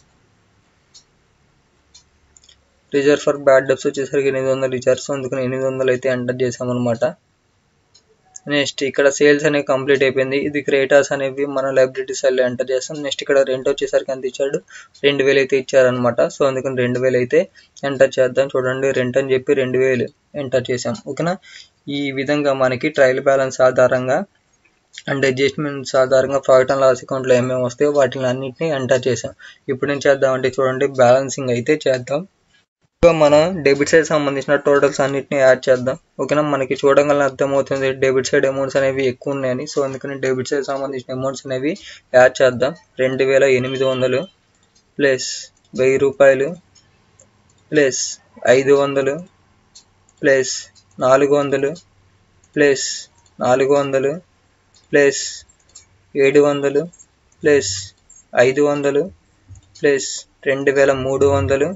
రిజర్వ్ ఫర్ బ్యాడ్ డెబ్స్ వచ్చేసరికి ఎనిమిది వందలు ఇచ్చారు సో అందుకని ఎనిమిది వందలు అయితే ఎంటర్ చేసాం అనమాట నెక్స్ట్ ఇక్కడ సేల్స్ అనేవి కంప్లీట్ అయిపోయింది ఇది క్రియేటర్స్ అనేవి మన లైబ్రరీ సైడ్లో ఎంటర్ చేస్తాం నెక్స్ట్ ఇక్కడ రెంట్ వచ్చేసరికి ఎంత ఇచ్చాడు రెండు వేలు అయితే ఇచ్చారనమాట సో అందుకని రెండు వేలు అయితే ఎంటర్ చేద్దాం చూడండి రెంట్ అని చెప్పి రెండు వేలు ఎంటర్ చేసాం ఓకేనా ఈ విధంగా మనకి ట్రయల్ బ్యాలెన్స్ ఆధారంగా అండ్ అడ్జస్ట్మెంట్స్ ఆధారంగా ప్రాఫిట్ అండ్ లాస్ అకౌంట్లో ఏమేమి వస్తాయో వాటిని అన్నింటినీ ఎంటర్ చేసాం ఇప్పుడు ఏం చేద్దామంటే చూడండి బ్యాలెన్సింగ్ అయితే చేద్దాం మనం డెబిట్ సైడ్ సంబంధించిన టోటల్స్ అన్నిటిని యాడ్ చేద్దాం ఓకేనా మనకి చూడగల అర్థమవుతుంది డెబిట్ సైడ్ అమౌంట్స్ అనేవి ఎక్కువ ఉన్నాయని సో అందుకని డెబిట్ సైడ్ సంబంధించిన అమౌంట్స్ అనేవి యాడ్ చేద్దాం రెండు వేల ఎనిమిది వందలు ప్లస్ వెయ్యి రూపాయలు ప్లస్ ఐదు వందలు ప్లస్ నాలుగు వందలు ప్లస్ నాలుగు వందలు ప్లస్ ఏడు వందలు ప్లస్ ఐదు వందలు ప్లస్ రెండు వేల మూడు వందలు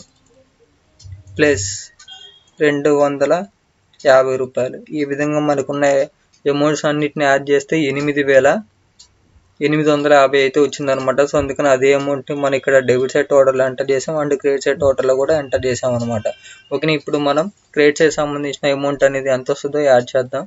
ప్లస్ రెండు వందల యాభై రూపాయలు ఈ విధంగా మనకున్న అమౌంట్స్ అన్నిటిని యాడ్ చేస్తే ఎనిమిది వేల ఎనిమిది వందల యాభై అయితే వచ్చిందనమాట సో అందుకని అదే అమౌంట్ మనం ఇక్కడ డెబిట్ సైడ్ టోటల్ ఎంటర్ చేసాం అండ్ క్రెడిట్ సైడ్ టోటల్లో కూడా ఎంటర్ చేసాం అనమాట ఓకే ఇప్పుడు మనం క్రెడిట్ సైడ్ సంబంధించిన అమౌంట్ అనేది ఎంత వస్తుందో యాడ్ చేద్దాం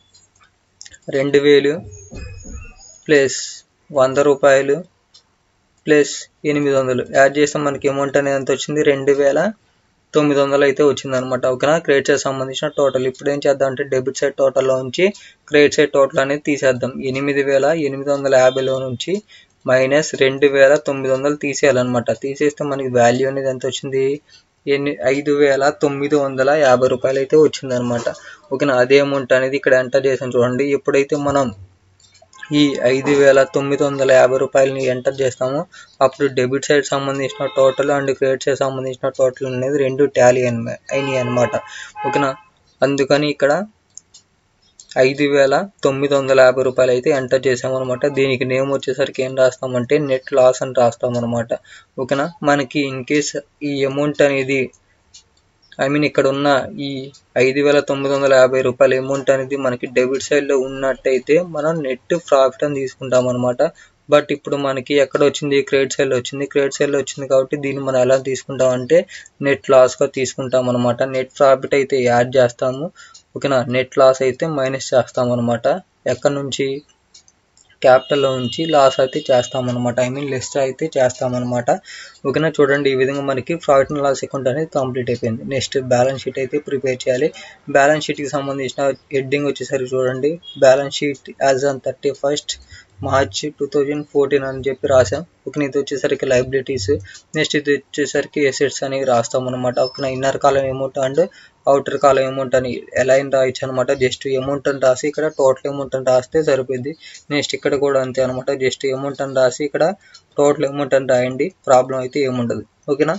రెండు వేలు ప్లస్ వంద రూపాయలు ప్లస్ ఎనిమిది వందలు యాడ్ చేస్తే మనకి అమౌంట్ అనేది ఎంత వచ్చింది రెండు వేల తొమ్మిది వందలు అయితే వచ్చింది అనమాట ఓకేనా క్రెడిట్ సైడ్ సంబంధించిన టోటల్ ఇప్పుడు ఏం చేద్దాం అంటే డెబిట్ సైడ్ టోటల్లో నుంచి క్రెడిట్ సైడ్ టోటల్ అనేది తీసేద్దాం ఎనిమిది వేల ఎనిమిది వందల యాభైలో నుంచి మైనస్ రెండు వేల తొమ్మిది వందలు తీసేయాలన్నమాట తీసేస్తే మనకి వాల్యూ అనేది ఎంత వచ్చింది ఎన్ని ఐదు వేల తొమ్మిది వందల యాభై రూపాయలు అయితే వచ్చింది అనమాట ఓకేనా అదే అమౌంట్ అనేది ఇక్కడ ఎంటర్ చేసాం చూడండి ఎప్పుడైతే మనం ఈ ఐదు వేల తొమ్మిది వందల యాభై రూపాయలని ఎంటర్ చేస్తాము అప్పుడు డెబిట్ సైడ్ సంబంధించిన టోటల్ అండ్ క్రెడిట్ సైడ్ సంబంధించిన టోటల్ అనేది రెండు టాలీ అయినాయి అనమాట ఓకేనా అందుకని ఇక్కడ ఐదు వేల తొమ్మిది వందల యాభై రూపాయలు అయితే ఎంటర్ చేసామన్నమాట దీనికి నేమ్ వచ్చేసరికి ఏం రాస్తామంటే నెట్ లాస్ అని రాస్తామన్నమాట ఓకేనా మనకి ఇన్ కేస్ ఈ అమౌంట్ అనేది ఐ మీన్ ఇక్కడ ఉన్న ఈ ఐదు వేల తొమ్మిది వందల యాభై రూపాయల అమౌంట్ అనేది మనకి డెబిట్ సైడ్లో ఉన్నట్టయితే మనం నెట్ ప్రాఫిట్ అని తీసుకుంటాం అనమాట బట్ ఇప్పుడు మనకి ఎక్కడ వచ్చింది క్రెడిట్ సైడ్లో వచ్చింది క్రెడిట్ సైడ్లో వచ్చింది కాబట్టి దీన్ని మనం ఎలా తీసుకుంటాం అంటే నెట్ లాస్గా తీసుకుంటాం అనమాట నెట్ ప్రాఫిట్ అయితే యాడ్ చేస్తాము ఓకేనా నెట్ లాస్ అయితే మైనస్ చేస్తాం అనమాట ఎక్కడ నుంచి క్యాపిటల్లో ఉంచి లాస్ అయితే చేస్తామన్నమాట ఐ మీన్ లెస్ అయితే చేస్తామన్నమాట ఓకేనా చూడండి ఈ విధంగా మనకి ప్రాఫిట్ అండ్ లాస్ అకౌంట్ అనేది కంప్లీట్ అయిపోయింది నెక్స్ట్ బ్యాలెన్స్ షీట్ అయితే ప్రిపేర్ చేయాలి బ్యాలెన్స్ షీట్కి సంబంధించిన హెడ్డింగ్ వచ్చేసరికి చూడండి balance sheet as on thirty first March two thousand fourteen అని చెప్పి రాసాం ఓకే ఇది వచ్చేసరికి లైబిలిటీస్ నెక్స్ట్ ఇది వచ్చేసరికి ఎసెట్స్ అనేవి రాస్తాం అనమాట okay inner column amount and outer column amount అని ఎలా అయినా రాయొచ్చు అనమాట జస్ట్ అమౌంట్ అని రాసి ఇక్కడ టోటల్ అమౌంట్ అని రాస్తే సరిపోద్ది నెక్స్ట్ ఇక్కడ కూడా అంతే అనమాట జస్ట్ అమౌంట్ అని రాసి ఇక్కడ టోటల్ అమౌంట్ అని రాయండి ప్రాబ్లం అయితే ఏముండదు ఓకేనా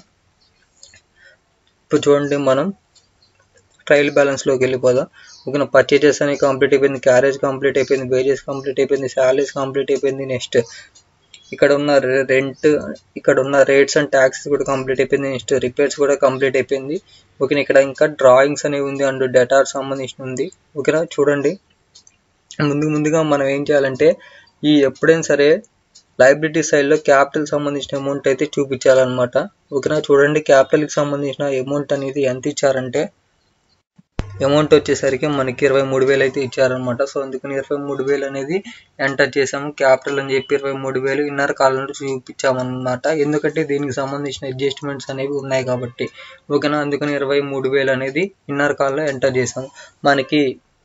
ఇప్పుడు చూడండి మనం ట్రయల్ బ్యాలెన్స్లోకి వెళ్ళిపోదాం ఓకేనా పర్చేజెస్ అనేవి కంప్లీట్ అయిపోయింది క్యారేజ్ కంప్లీట్ అయిపోయింది వేజెస్ కంప్లీట్ అయిపోయింది శాలరీస్ కంప్లీట్ అయిపోయింది నెక్స్ట్ ఇక్కడ ఉన్న రెంట్ ఇక్కడ ఉన్న రేట్స్ అండ్ ట్యాక్సెస్ కూడా కంప్లీట్ అయిపోయింది నెక్స్ట్ రిపేర్స్ కూడా కంప్లీట్ అయిపోయింది ఓకేనా ఇక్కడ ఇంకా డ్రాయింగ్స్ అనేవి ఉంది అండ్ డేటార్ సంబంధించి ఉంది ఓకేనా చూడండి ముందు ముందుగా మనం ఏం చేయాలంటే ఈ ఎప్పుడైనా సరే లైబిలిటీ సైడ్లో క్యాపిటల్ సంబంధించిన అమౌంట్ అయితే చూపించాలన్నమాట ఓకేనా చూడండి క్యాపిటల్కి సంబంధించిన అమౌంట్ అనేది ఎంత ఇచ్చారంటే అమౌంట్ వచ్చేసరికి మనకి ఇరవై మూడు వేలు అయితే ఇచ్చారనమాట సో అందుకని ఇరవై మూడు వేలు అనేది ఎంటర్ చేసాము క్యాపిటల్ అని చెప్పి ఇరవై మూడు వేలు ఇన్నర్ కాలంలో చూపించామన్నమాట ఎందుకంటే దీనికి సంబంధించిన అడ్జస్ట్మెంట్స్ అనేవి ఉన్నాయి కాబట్టి ఓకేనా అందుకని ఇరవై మూడు వేలు అనేది ఇన్నర్ కాల్లో ఎంటర్ చేసాము మనకి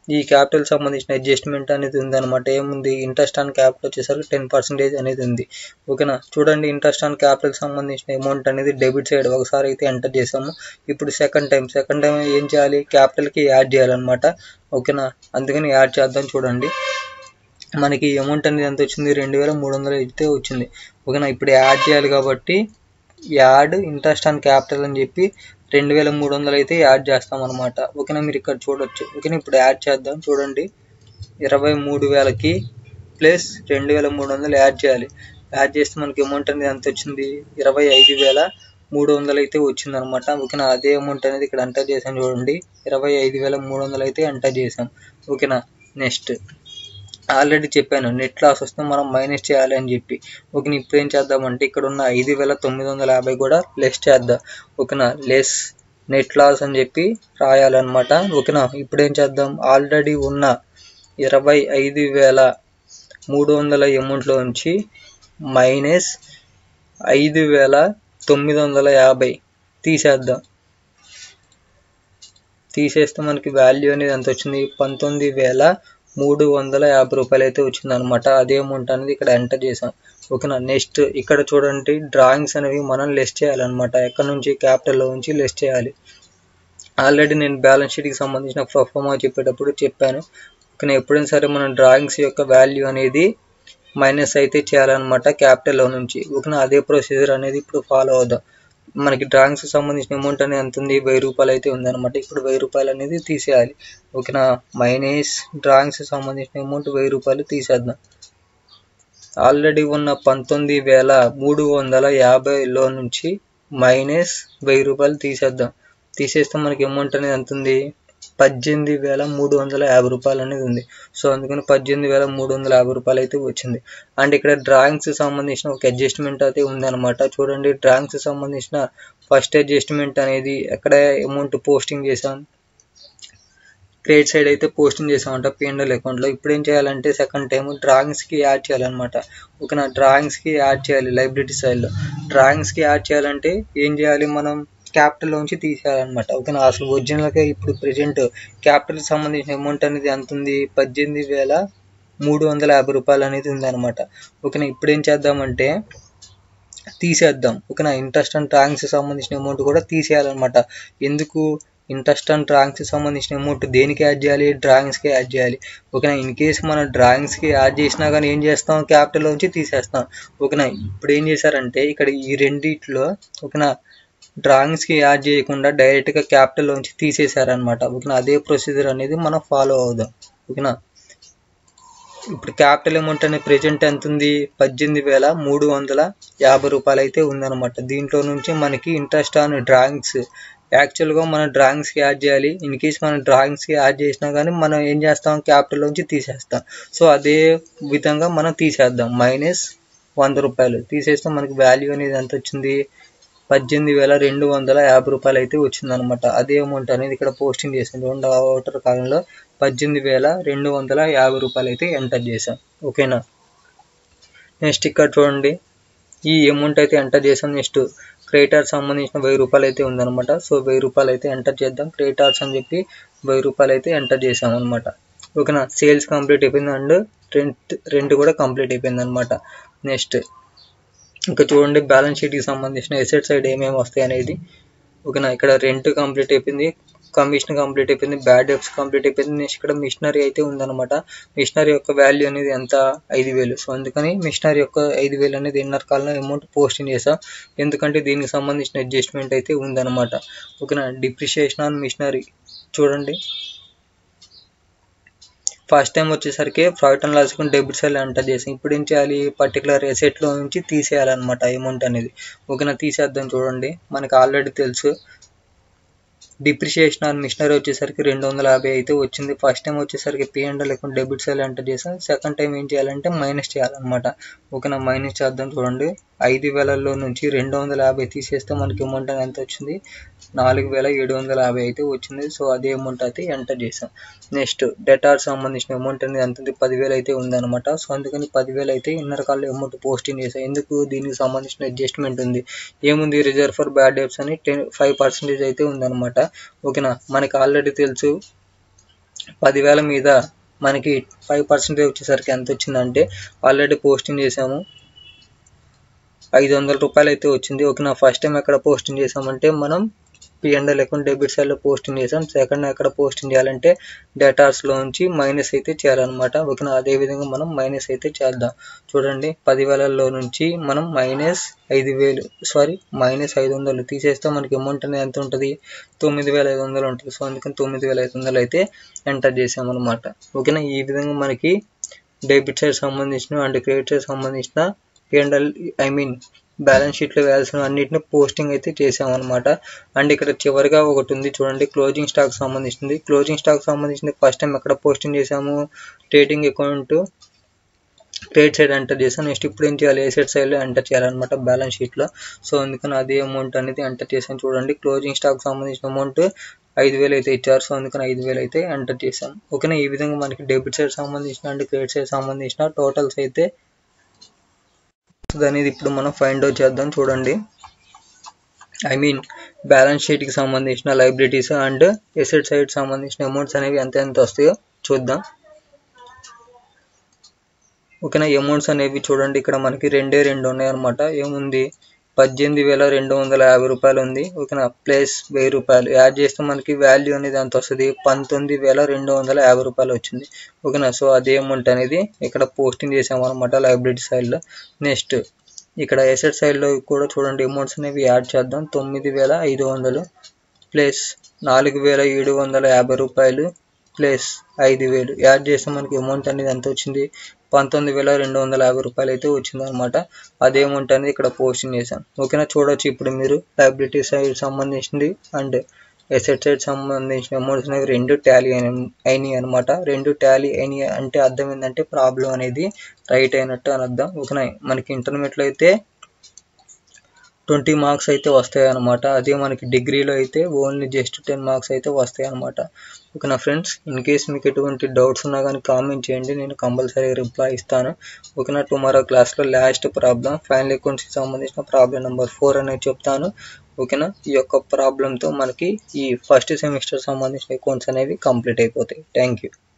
ఈ క్యాపిటల్ సంబంధించిన అడ్జస్ట్మెంట్ అనేది ఉందన్నమాట ఏముంది ఇంట్రెస్ట్ ఆన్ క్యాపిటల్ వచ్చేసరికి టెన్ పర్సెంటేజ్ అనేది ఉంది ఓకేనా చూడండి ఇంట్రెస్ట్ ఆన్ క్యాపిటల్ సంబంధించిన అమౌంట్ అనేది డెబిట్ సైడ్ ఒకసారి అయితే ఎంటర్ చేసాము ఇప్పుడు సెకండ్ టైం సెకండ్ టైం ఏం చేయాలి క్యాపిటల్కి యాడ్ చేయాలన్నమాట ఓకేనా అందుకని యాడ్ చేద్దాం చూడండి మనకి అమౌంట్ అనేది ఎంత వచ్చింది రెండు వేల మూడు వందలు అయితే వచ్చింది ఓకేనా ఇప్పుడు యాడ్ చేయాలి కాబట్టి యాడ్ ఇంట్రెస్ట్ ఆన్ క్యాపిటల్ అని చెప్పి రెండు వేల మూడు వందలు అయితే యాడ్ చేస్తాం అనమాట ఓకేనా మీరు ఇక్కడ చూడొచ్చు ఓకేనా ఇప్పుడు యాడ్ చేద్దాం చూడండి ఇరవై మూడు వేలకి ప్లస్ రెండు వేల మూడు వందలు యాడ్ చేయాలి యాడ్ చేస్తే మనకి అమౌంట్ అనేది ఎంత వచ్చింది ఇరవై ఐదు వేల మూడు వందలు అయితే వచ్చింది అనమాట ఓకేనా అదే అమౌంట్ అనేది ఇక్కడ ఎంటర్ చేసాం చూడండి ఇరవై ఐదు వేల మూడు వందలు అయితే ఎంటర్ చేసాం ఓకేనా నెక్స్ట్ ఆల్రెడీ చెప్పాను నెట్ లాస్ వస్తే మనం మైనస్ చేయాలి అని చెప్పి ఓకే ఇప్పుడు ఏం చేద్దామంటే ఇక్కడ ఉన్న ఐదు వేల తొమ్మిది వందల యాభై కూడా లెస్ చేద్దాం ఓకేనా లెస్ నెట్ లాస్ అని చెప్పి రాయాలన్నమాట ఓకేనా ఇప్పుడు ఏం చేద్దాం ఆల్రెడీ ఉన్న ఇరవై ఐదు వేల మూడు వందల అమౌంట్లో నుంచి మైనస్ ఐదు వేల తొమ్మిది వందల యాభై తీసేద్దాం తీసేస్తే మనకి వాల్యూ అనేది ఎంత వచ్చింది పంతొమ్మిది వేల మూడు వందల యాభై రూపాయలు అయితే వచ్చింది అనమాట అదే అమౌంట్ అనేది ఇక్కడ ఎంటర్ చేసాం ఓకేనా నెక్స్ట్ ఇక్కడ చూడండి డ్రాయింగ్స్ అనేవి మనం లెస్ చేయాలన్నమాట ఎక్కడ నుంచి క్యాపిటల్లో నుంచి లెస్ చేయాలి ఆల్రెడీ నేను బ్యాలెన్స్ షీట్కి సంబంధించిన పర్ఫార్మా చెప్పేటప్పుడు చెప్పాను కానీ ఎప్పుడైనా సరే మనం డ్రాయింగ్స్ యొక్క వాల్యూ అనేది మైనస్ అయితే చేయాలన్నమాట క్యాపిటల్లో నుంచి ఓకేనా అదే ప్రొసీజర్ అనేది ఇప్పుడు ఫాలో అవుదాం మనకి డ్రాయింగ్స్ సంబంధించిన అమౌంట్ అనేది ఎంత ఉంది వెయ్యి రూపాయలు అయితే ఉందన్నమాట ఇప్పుడు వెయ్యి రూపాయలు అనేది తీసేయాలి ఓకేనా మైనస్ డ్రాయింగ్స్ సంబంధించిన అమౌంట్ వెయ్యి రూపాయలు తీసేద్దాం ఆల్రెడీ ఉన్న పంతొమ్మిది వేల మూడు వందల యాభైలో నుంచి మైనస్ వెయ్యి రూపాయలు తీసేద్దాం తీసేస్తే మనకి అమౌంట్ అనేది ఎంత ఉంది పద్దెనిమిది వేల మూడు వందల యాభై రూపాయలు అనేది ఉంది సో అందుకని పద్దెనిమిది వేల మూడు వందల యాభై రూపాయలు అయితే వచ్చింది అండ్ ఇక్కడ డ్రాయింగ్స్ సంబంధించిన ఒక అడ్జస్ట్మెంట్ అయితే ఉందన్నమాట చూడండి డ్రాయింగ్స్ సంబంధించిన ఫస్ట్ అడ్జస్ట్మెంట్ అనేది ఎక్కడ అమౌంట్ పోస్టింగ్ చేసాం క్రెడిట్ సైడ్ అయితే పోస్టింగ్ చేసామంట పిఎన్ఎల్ అకౌంట్లో ఇప్పుడు ఏం చేయాలంటే సెకండ్ టైం డ్రాయింగ్స్కి యాడ్ చేయాలన్నమాట ఓకేనా డ్రాయింగ్స్కి యాడ్ చేయాలి లైబ్రరీ సైడ్లో డ్రాయింగ్స్కి యాడ్ చేయాలంటే ఏం చేయాలి మనం క్యాపిటల్ నుంచి తీసేయాలన్నమాట ఓకేనా అసలు ఒరిజినల్గా ఇప్పుడు ప్రెజెంట్ క్యాపిటల్ సంబంధించిన అమౌంట్ అనేది ఎంత ఉంది పద్దెనిమిది వేల మూడు వందల యాభై రూపాయలు అనేది ఉందన్నమాట ఓకేనా ఇప్పుడు ఏం చేద్దామంటే తీసేద్దాం ఓకేనా ఇంట్రెస్ట్ అండ్ డ్రాయింగ్స్ సంబంధించిన అమౌంట్ కూడా తీసేయాలన్నమాట ఎందుకు ఇంట్రెస్ట్ అండ్ డ్రాయింగ్స్కి సంబంధించిన అమౌంట్ దేనికి యాడ్ చేయాలి డ్రాయింగ్స్కి యాడ్ చేయాలి ఓకేనా ఇన్ కేస్ మనం డ్రాయింగ్స్కి యాడ్ చేసినా కానీ ఏం చేస్తాం క్యాపిటల్ నుంచి తీసేస్తాం ఓకేనా ఇప్పుడు ఏం చేశారంటే ఇక్కడ ఈ రెండిట్లో ఓకేనా డ్రాయింగ్స్కి యాడ్ చేయకుండా డైరెక్ట్గా క్యాపిటల్ నుంచి తీసేశారనమాట ఓకేనా అదే ప్రొసీజర్ అనేది మనం ఫాలో అవుదాం ఓకేనా ఇప్పుడు క్యాపిటల్ అమౌంట్ అనేది ప్రెజెంట్ ఎంత ఉంది పద్దెనిమిది వేల మూడు వందల యాభై రూపాయలు అయితే ఉందన్నమాట దీంట్లో నుంచి మనకి ఇంట్రెస్ట్ ఆన్ డ్రాయింగ్స్ యాక్చువల్గా మనం డ్రాయింగ్స్కి యాడ్ చేయాలి ఇన్ కేస్ మనం డ్రాయింగ్స్కి యాడ్ చేసినా కానీ మనం ఏం చేస్తాం క్యాపిటల్ నుంచి తీసేస్తాం సో అదే విధంగా మనం తీసేద్దాం మైనస్ వంద రూపాయలు తీసేస్తే మనకి వాల్యూ అనేది ఎంత వచ్చింది పద్దెనిమిది వేల రెండు వందల యాభై రూపాయలు అయితే వచ్చిందనమాట అదే అమౌంట్ అనేది ఇక్కడ పోస్టింగ్ చేసాం రెండవ ఓటర్ కాలంలో పద్దెనిమిది వేల రెండు వందల యాభై రూపాయలు అయితే ఎంటర్ చేసాం ఓకేనా నెక్స్ట్ ఇక్కడ చూడండి ఈ అమౌంట్ అయితే ఎంటర్ చేసాం నెక్స్ట్ క్రియేటర్స్ సంబంధించిన వెయ్యి రూపాయలు అయితే ఉందన్నమాట సో వెయ్యి రూపాయలు అయితే ఎంటర్ చేద్దాం క్రియేటర్స్ అని చెప్పి వెయ్యి రూపాయలు అయితే ఎంటర్ చేసాం అనమాట ఓకేనా సేల్స్ కంప్లీట్ అయిపోయింది అండ్ రెంట్ రెంట్ కూడా కంప్లీట్ అయిపోయింది అనమాట నెక్స్ట్ ఇంకా చూడండి బ్యాలెన్స్ షీట్కి సంబంధించిన ఎసెట్ సైడ్ ఏమేమి వస్తాయి అనేది ఓకేనా ఇక్కడ రెంట్ కంప్లీట్ అయిపోయింది కమిషన్ కంప్లీట్ అయిపోయింది బ్యాడ్ డెప్స్ కంప్లీట్ అయిపోయింది నెక్స్ట్ ఇక్కడ మిషనరీ అయితే ఉందన్నమాట మిషనరీ యొక్క వాల్యూ అనేది ఎంత ఐదు వేలు సో అందుకని మిషనరీ యొక్క ఐదు వేలు అనేది ఇన్నర్ కాలంలో అమౌంట్ పోస్టింగ్ చేసాం ఎందుకంటే దీనికి సంబంధించిన అడ్జస్ట్మెంట్ అయితే ఉందన్నమాట ఓకేనా డిప్రిషియేషన్ ఆన్ మిషనరీ చూడండి ఫస్ట్ టైం వచ్చేసరికి profit and loss debit side enter చేసాం ఇప్పుడు ఏం చేయాలి పర్టికులర్ ఎసెట్లో నుంచి తీసేయాలన్నమాట అమౌంట్ అనేది ఓకేనా తీసేద్దాం చూడండి మనకి ఆల్రెడీ తెలుసు డిప్రిషియేషన్ ఆన్ మిషనరీ వచ్చేసరికి రెండు వందల యాభై అయితే వచ్చింది ఫస్ట్ టైం వచ్చేసరికి పి అండ్ లేకుండా డెబిట్ సైడ్ ఎంటర్ చేసాం సెకండ్ టైం ఏం చేయాలంటే మైనస్ చేయాలన్నమాట ఓకేనా మైనస్ చేద్దాం చూడండి ఐదు వేలలో నుంచి రెండు వందల యాభై తీసేస్తే మనకి అమౌంట్ ఎంత వచ్చింది నాలుగు వేల ఏడు వందల యాభై అయితే వచ్చింది సో అదే అమౌంట్ అయితే ఎంటర్ చేసాం నెక్స్ట్ డెటార్ సంబంధించిన అమౌంట్ అనేది ఎంత ఉంది పదివేలు అయితే ఉందన్నమాట సో అందుకని పదివేలు అయితే ఇన్నర్ కాల్ అమౌంట్ పోస్టింగ్ చేసాం ఎందుకు దీనికి సంబంధించిన అడ్జస్ట్మెంట్ ఉంది ఏముంది రిజర్వ్ ఫర్ బ్యాడ్ డెప్స్ అని టెన్ ఫైవ్ పర్సెంటేజ్ అయితే ఉందన్నమాట ఓకేనా మనకి ఆల్రెడీ తెలుసు పదివేల మీద మనకి ఫైవ్ పర్సెంటేజ్ వచ్చేసరికి ఎంత వచ్చిందంటే ఆల్రెడీ పోస్టింగ్ చేసాము ఐదు వందల రూపాయలు అయితే వచ్చింది ఓకే నా ఫస్ట్ టైం ఎక్కడ పోస్టింగ్ చేసామంటే మనం పిఎండ్ఎల్ అకౌంట్ డెబిట్ సైడ్లో పోస్టింగ్ చేసాం సెకండ్ ఎక్కడ పోస్టింగ్ చేయాలంటే డేటాస్లోంచి మైనస్ అయితే చేయాలన్నమాట ఓకేనా అదే విధంగా మనం మైనస్ అయితే చేద్దాం చూడండి పదివేలలో నుంచి మనం మైనస్ ఐదు వేలు సారీ మైనస్ ఐదు వందలు తీసేస్తే మనకి అమౌంట్ అనేది ఎంత ఉంటుంది తొమ్మిది వేల ఐదు వందలు ఉంటుంది సో అందుకని తొమ్మిది వేల ఐదు వందలు అయితే ఎంటర్ చేసామన్నమాట ఓకేనా ఈ విధంగా మనకి డెబిట్ సైడ్ సంబంధించిన అండ్ క్రెడిట్ సైడ్ సంబంధించిన పిఎండ్ఎల్ ఐ మీన్ బ్యాలెన్స్ షీట్లో వేయాల్సిన అన్నిటిని పోస్టింగ్ అయితే చేసామన్నమాట అండ్ ఇక్కడ చివరిగా ఒకటి ఉంది చూడండి క్లోజింగ్ స్టాక్ సంబంధించింది క్లోజింగ్ స్టాక్ సంబంధించింది ఫస్ట్ టైం ఎక్కడ పోస్టింగ్ చేసాము trading account credit side enter చేసాం నెక్స్ట్ ఇప్పుడు ఏం చేయాలి ఏసెట్ సైడ్లో ఎంటర్ చేయాలన్నమాట బ్యాలెన్స్ షీట్లో సో అందుకని అదే అమౌంట్ అనేది ఎంటర్ చేసాను చూడండి క్లోజింగ్ స్టాక్ సంబంధించిన అమౌంట్ ఐదు వేలు అయితే ఇచ్చారు సో అందుకని ఐదు వేలు అయితే ఎంటర్ చేసాం ఓకేనా ఈ విధంగా మనకి డెబిట్ సైడ్ సంబంధించిన అండ్ క్రెడిట్ సైడ్ సంబంధించిన టోటల్స్ అయితే అనేది ఇప్పుడు మనం ఫైండ్ అవుట్ చేద్దాం చూడండి ఐ మీన్ బ్యాలెన్స్ షీట్కి సంబంధించిన లైబిలిటీస్ అండ్ ఎసెట్ సైడ్ సంబంధించిన అమౌంట్స్ అనేవి ఎంత ఎంత వస్తాయో చూద్దాం ఓకేనా అమౌంట్స్ అనేవి చూడండి ఇక్కడ మనకి రెండే రెండు ఉన్నాయి అనమాట ఏముంది పద్దెనిమిది వేల రెండు వందల యాభై రూపాయలు ఉంది ఓకేనా ప్లస్ వెయ్యి రూపాయలు యాడ్ చేస్తే మనకి వాల్యూ అనేది ఎంత వస్తుంది పంతొమ్మిది వేల రెండు వందల యాభై రూపాయలు వచ్చింది ఓకేనా సో అదే అమౌంట్ అనేది ఇక్కడ పోస్టింగ్ చేసామన్నమాట లైబ్రరీ సైడ్లో నెక్స్ట్ ఇక్కడ ఎసెట్ సైడ్లో కూడా చూడండి అమౌంట్స్ అనేవి యాడ్ చేద్దాం తొమ్మిది వేల ఐదు వందలు ప్లస్ నాలుగు వేల ఏడు వందల యాభై రూపాయలు ప్లస్ ఐదు వేలు యాడ్ చేస్తే మనకి అమౌంట్ అనేది ఎంత వచ్చింది పంతొమ్మిది వేల రెండు వందల యాభై రూపాయలు అయితే వచ్చింది అనమాట అదే అమౌంట్ అనేది ఇక్కడ పోస్టింగ్ చేశాను ఓకేనా చూడొచ్చు ఇప్పుడు మీరు లైబిలిటీ సైడ్ సంబంధించింది అండ్ ఎసెట్ సైడ్ సంబంధించిన అమౌంట్స్ అనేవి రెండు టాలీ అయినాయి అనమాట రెండు టాలీ అయినాయి అంటే అర్థం ఏంటంటే ప్రాబ్లం అనేది రైట్ అయినట్టు అని అర్థం ఓకేనా మనకి ఇంటర్మీడియట్లో అయితే ట్వంటీ మార్క్స్ అయితే వస్తాయి అనమాట అదే మనకి డిగ్రీలో అయితే ఓన్లీ జస్ట్ టెన్ మార్క్స్ అయితే వస్తాయి అనమాట ఓకే నా ఫ్రెండ్స్ ఇన్ కేస్ మీకు ఎటువంటి డౌట్స్ ఉన్నా కానీ కామెంట్ చేయండి నేను కంపల్సరీ రిప్లై ఇస్తాను ఓకేనా టుమారో క్లాస్లో లాస్ట్ ప్రాబ్లం ఫైనల్ అకౌంట్స్కి సంబంధించిన ప్రాబ్లం నెంబర్ ఫోర్ అనేది చెప్తాను ఓకేనా ఈ యొక్క ప్రాబ్లంతో మనకి ఈ ఫస్ట్ సెమిస్టర్ సంబంధించిన అకౌంట్స్ అనేవి కంప్లీట్ అయిపోతాయి థ్యాంక్ యూ